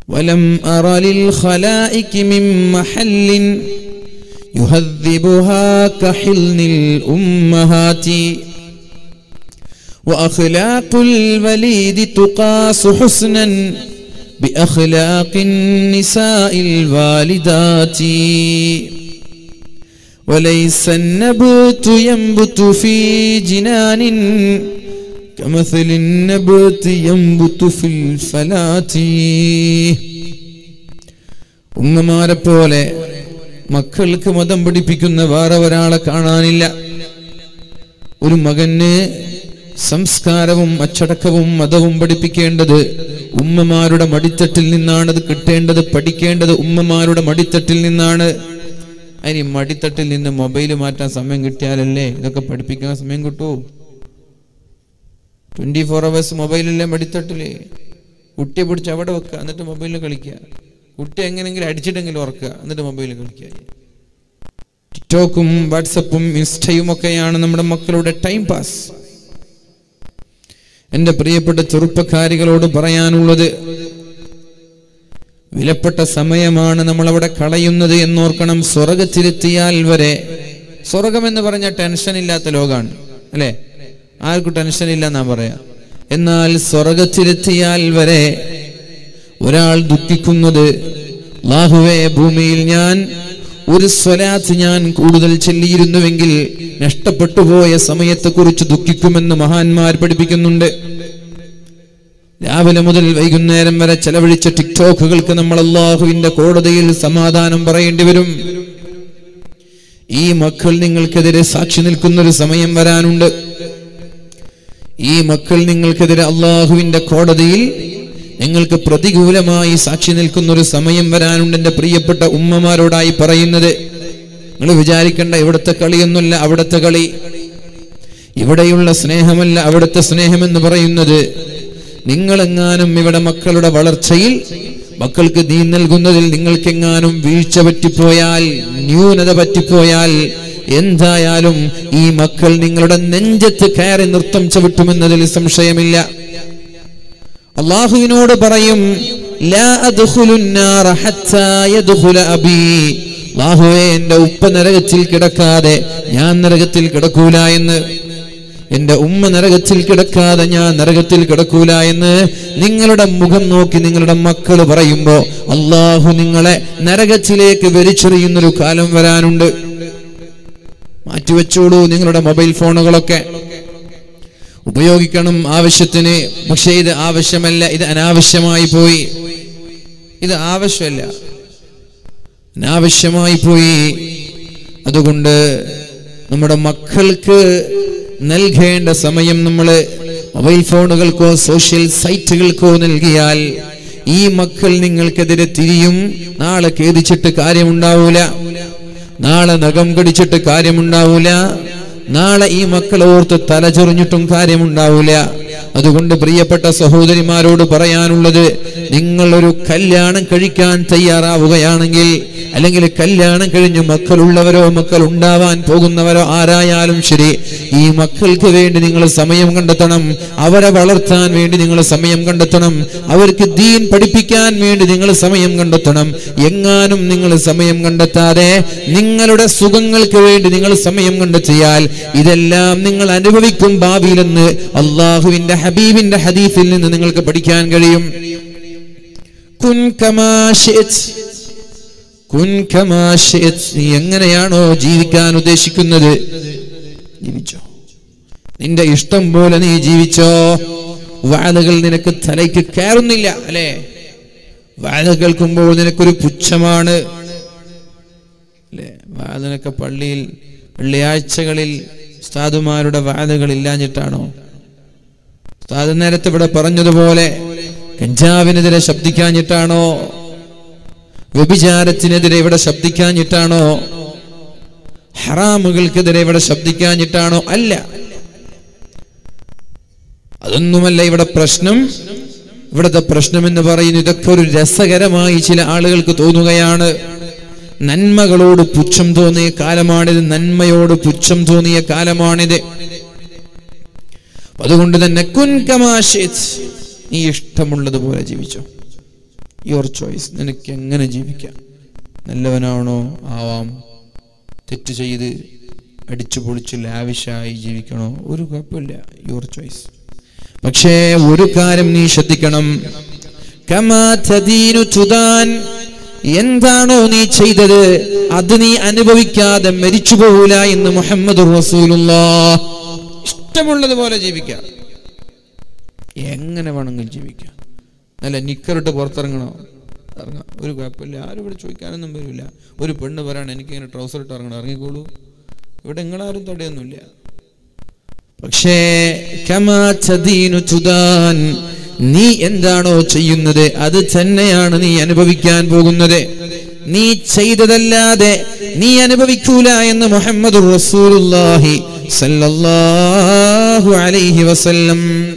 ولم أر للخلائق من محل يهذبها كحلن الأمهات وأخلاق الوليد تقاس حسنا بأخلاق النساء الوالدات وليس النبت ينبت في جنان كمثل النبت ينبت في الفلات ഉമ്മമാരെ പോലെ മക്കൾക്ക് മതം പഠിപ്പിക്കുന്ന വേറെ ഒരാളെ കാണാനില്ല ഒരു മകന് സംസ്കാരവും അച്ചടക്കവും മതവും പഠിപ്പിക്കേണ്ടത് ഉമ്മമാരുടെ മടിത്തട്ടിൽ നിന്നാണ് അത് കിട്ടേണ്ടത് പഠിക്കേണ്ടത് ഉമ്മമാരുടെ മടിത്തട്ടിൽ നിന്നാണ് അതിന് മടിത്തട്ടിൽ നിന്ന് മൊബൈൽ മാറ്റാൻ സമയം കിട്ടിയാലല്ലേ ഇതൊക്കെ പഠിപ്പിക്കാൻ സമയം കിട്ടൂ ട്വന്റി ഫോർ അവേഴ്സ് മൊബൈലല്ലേ മടിത്തട്ടില് കുട്ടിയെ പിടിച്ച് അവിടെ വെക്കുക എന്നിട്ട് മൊബൈലിൽ കളിക്കുക കുട്ടി എങ്ങനെയെങ്കിലും അടിച്ചിട്ടെങ്കിലും ഉറക്കുക എന്നിട്ട് മൊബൈലിൽ കളിക്കുക ടിക്ടോക്കും വാട്സപ്പും ഇൻസ്റ്റയും ഒക്കെയാണ് നമ്മുടെ മക്കളുടെ ടൈം പാസ് എൻ്റെ പ്രിയപ്പെട്ട ചെറുപ്പക്കാരികളോട് പറയാനുള്ളത് വിലപ്പെട്ട സമയമാണ് നമ്മൾ അവിടെ കളയുന്നത് എന്നോർക്കണം സ്വർഗത്തിലെത്തിയാൽ വരെ സ്വർഗം എന്ന് പറഞ്ഞ ടെൻഷൻ ഇല്ലാത്ത ലോകാണ് അല്ലേ ആർക്കും ടെൻഷൻ ഇല്ല എന്നാ പറയാ എന്നാൽ സ്വർഗത്തിലെത്തിയാൽ വരെ ഒരാൾ ദുഃഖിക്കുന്നത് ലാഹുവേ ഭൂമിയിൽ ഞാൻ ഒരു സ്വലാത്ത് ഞാൻ കൂടുതൽ ചെല്ലിയിരുന്നുവെങ്കിൽ നഷ്ടപ്പെട്ടു പോയ സമയത്തെക്കുറിച്ച് ദുഃഖിക്കുമെന്ന് മഹാന്മാർ പഠിപ്പിക്കുന്നുണ്ട് രാവിലെ മുതൽ വൈകുന്നേരം വരെ ചെലവഴിച്ച ടിക്ടോക്കുകൾക്ക് നമ്മൾ അള്ളാഹുവിന്റെ കോടതിയിൽ സമാധാനം പറയേണ്ടി വരും ഈ മക്കൾ നിങ്ങൾക്കെതിരെ സാക്ഷി നിൽക്കുന്ന ഒരു സമയം വരാനുണ്ട് ഈ മക്കൾ നിങ്ങൾക്കെതിരെ അള്ളാഹുവിന്റെ കോടതിയിൽ നിങ്ങൾക്ക് പ്രതികൂലമായി സാക്ഷി നിൽക്കുന്ന ഒരു സമയം വരാനുണ്ട് എൻ്റെ പ്രിയപ്പെട്ട ഉമ്മമാരോടായി പറയുന്നത് നിങ്ങൾ വിചാരിക്കേണ്ട ഇവിടുത്തെ കളിയൊന്നുമല്ല അവിടുത്തെ കളി ഇവിടെയുള്ള സ്നേഹമല്ല അവിടുത്തെ സ്നേഹമെന്ന് പറയുന്നത് നിങ്ങളെങ്ങാനും ഇവിടെ മക്കളുടെ വളർച്ചയിൽ മക്കൾക്ക് നീ നൽകുന്നതിൽ നിങ്ങൾക്കെങ്ങാനും വീഴ്ച പറ്റിപ്പോയാൽ ന്യൂനത പറ്റിപ്പോയാൽ എന്തായാലും ഈ മക്കൾ നിങ്ങളുടെ നെഞ്ചത്ത് കയറി നൃത്തം ചവിട്ടുമെന്നതിൽ സംശയമില്ല അള്ളാഹുവിനോട് പറയും ലാ അദ്ഖുലുൻ നാറ ഹത്താ യദ്ഖുല അബീ അല്ലാഹുവേ എന്റെ ഉപ്പ നരകത്തിൽ കിടക്കാതെ ഞാൻ നരകത്തിൽ കിടക്കൂല എന്ന് എന്റെ ഉമ്മ നരകത്തിൽ കിടക്കാതെ ഞാൻ നരകത്തിൽ കിടക്കൂല എന്ന് നിങ്ങളുടെ മുഖം നോക്കി നിങ്ങളുടെ മക്കൾ പറയുമ്പോ അള്ളാഹു നിങ്ങളെ നരകത്തിലേക്ക് വലിച്ചെറിയുന്നൊരു കാലം വരാനുണ്ട് മാറ്റിവെച്ചോളൂ നിങ്ങളുടെ മൊബൈൽ ഫോണുകളൊക്കെ ഉപയോഗിക്കണം ആവശ്യത്തിന് പക്ഷേ ഇത് ആവശ്യമല്ല ഇത് അനാവശ്യമായി പോയി ഇത് ആവശ്യമല്ല അനാവശ്യമായി പോയി അതുകൊണ്ട് നമ്മുടെ മക്കൾക്ക് നൽകേണ്ട സമയം നമ്മൾ മൊബൈൽ ഫോണുകൾക്കോ സോഷ്യൽ സൈറ്റുകൾക്കോ നൽകിയാൽ ഈ മക്കൾ നിങ്ങൾക്കെതിരെ തിരിയും നാളെ ഖേദിച്ചിട്ട് കാര്യമുണ്ടാവൂല നാളെ നഖം കടിച്ചിട്ട് കാര്യമുണ്ടാവൂല നാളെ ഈ മക്കളെ ഓർത്ത് തലചൊറിഞ്ഞിട്ടും കാര്യമുണ്ടാവൂല അതുകൊണ്ട് പ്രിയപ്പെട്ട സഹോദരിമാരോട് പറയാനുള്ളത് നിങ്ങൾ ഒരു കല്യാണം കഴിക്കാൻ തയ്യാറാവുകയാണെങ്കിൽ അല്ലെങ്കിൽ കല്യാണം കഴിഞ്ഞ് മക്കളുള്ളവരോ മക്കൾ ഉണ്ടാവാൻ പോകുന്നവരോ ആരായാലും ശരി ഈ മക്കൾക്ക് വേണ്ടി നിങ്ങൾ സമയം കണ്ടെത്തണം അവരെ വളർത്താൻ വേണ്ടി നിങ്ങൾ സമയം കണ്ടെത്തണം അവർക്ക് ദീൻ പഠിപ്പിക്കാൻ വേണ്ടി നിങ്ങൾ സമയം കണ്ടെത്തണം എങ്ങാനും നിങ്ങൾ സമയം കണ്ടെത്താതെ നിങ്ങളുടെ സുഖങ്ങൾക്ക് വേണ്ടി നിങ്ങൾ സമയം കണ്ടെത്തിയാൽ ഇതെല്ലാം നിങ്ങൾ അനുഭവിക്കും ഭാവിയിലെന്ന് അള്ളാഹുവിന്റെ ഹബീബിന്റെ ഹദീഫിൽ നിന്ന് നിങ്ങൾക്ക് പഠിക്കാൻ കഴിയും കുൻ കമാ ശിഅ്ത്. കുൻ കമാ ശിഅ്ത്. നീ എങ്ങനെയാണോ ജീവിക്കാൻ ഉദ്ദേശിക്കുന്നത് ജീവിച്ചോ നിന്റെ ഇഷ്ടം പോലെ നീ ജീവിച്ചോ വാഴകൾ നിനക്ക് തലയ്ക്ക് കയറുന്നില്ല അല്ലേ വാഴ കേൾക്കുമ്പോൾ നിനക്കൊരു പുച്ഛമാണ് അല്ലേ വാഴനൊക്കെ പള്ളിയിൽ വെള്ളിയാഴ്ചകളിൽ ഉസ്താദുമാരുടെ വാഴകൾ ഇല്ലാഞ്ഞിട്ടാണോ ഉസ്താദ് നേരത്തെ ഇവിടെ പറഞ്ഞതുപോലെ കഞ്ചാവിനെതിരെ ശബ്ദിക്കാഞ്ഞിട്ടാണോ വ്യഭിചാരത്തിനെതിരെ ഇവിടെ ശബ്ദിക്കാഞ്ഞിട്ടാണോ ഹറാമുകൾക്കെതിരെ ഇവിടെ ശബ്ദിക്കാഞ്ഞിട്ടാണോ അല്ല അതൊന്നുമല്ല ഇവിടെ പ്രശ്നം ഇവിടുത്തെ പ്രശ്നം എന്ന് പറയുന്നത് ഇതൊക്കെ ഒരു രസകരമായി ചില ആളുകൾക്ക് തോന്നുകയാണ് നന്മകളോട് പുച്ഛം തോന്നിയ കാലമാണിത് നന്മയോട് പുച്ഛം തോന്നിയ കാലമാണിത് അതുകൊണ്ട് തന്നെ കുൻ കമാ ശിഅ്ത്. നീ ഇഷ്ടമുള്ളതുപോലെ ജീവിച്ചോ യുവർ ചോയ്സ് നിനക്ക് എങ്ങനെ ജീവിക്കാം നല്ലവനാണോ ആവാം തെറ്റ് ചെയ്ത് അടിച്ചു പൊളിച്ച് ലാവിഷായി ജീവിക്കണോ ഒരു കുഴപ്പമില്ല യുവർ ചോയ്സ് പക്ഷേ ഒരു കാര്യം നീ ശ്രദ്ധിക്കണം കമാ തദീനു തുദാൻ എന്താണോ നീ ചെയ്തത് അത് നീ അനുഭവിക്കാതെ മരിച്ചു പോകൂല എന്ന് മുഹമ്മദ് റസൂലുള്ള ഇഷ്ടമുള്ളതുപോലെ ജീവിക്കാം എങ്ങനെ വേണമെങ്കിലും ജീവിക്കാം നല്ല നിക്കറിട്ട് പുറത്തിറങ്ങണോ ഇറങ്ങാം ഒരു കുഴപ്പമില്ല ആരും ഇവിടെ ചോദിക്കാനൊന്നും വരില്ല ഒരു പെണ്ണ് പറയണം എനിക്കിങ്ങനെ ട്രൗസർ ഇട്ട് ഇറങ്ങണം ഇറങ്ങിക്കോളൂ ഇവിടെ നിങ്ങളാരും തടയൊന്നുമില്ല പക്ഷേ കമാ തദീനു തുദാൻ നീ എന്താണോ ചെയ്യുന്നത് അത് തന്നെയാണ് നീ അനുഭവിക്കാൻ പോകുന്നത് നീ ചെയ്തതല്ലാതെ നീ അനുഭവിക്കൂല എന്ന് മുഹമ്മദ് റസൂലുള്ളാഹി സല്ലല്ലാഹു അലൈഹി വസല്ലം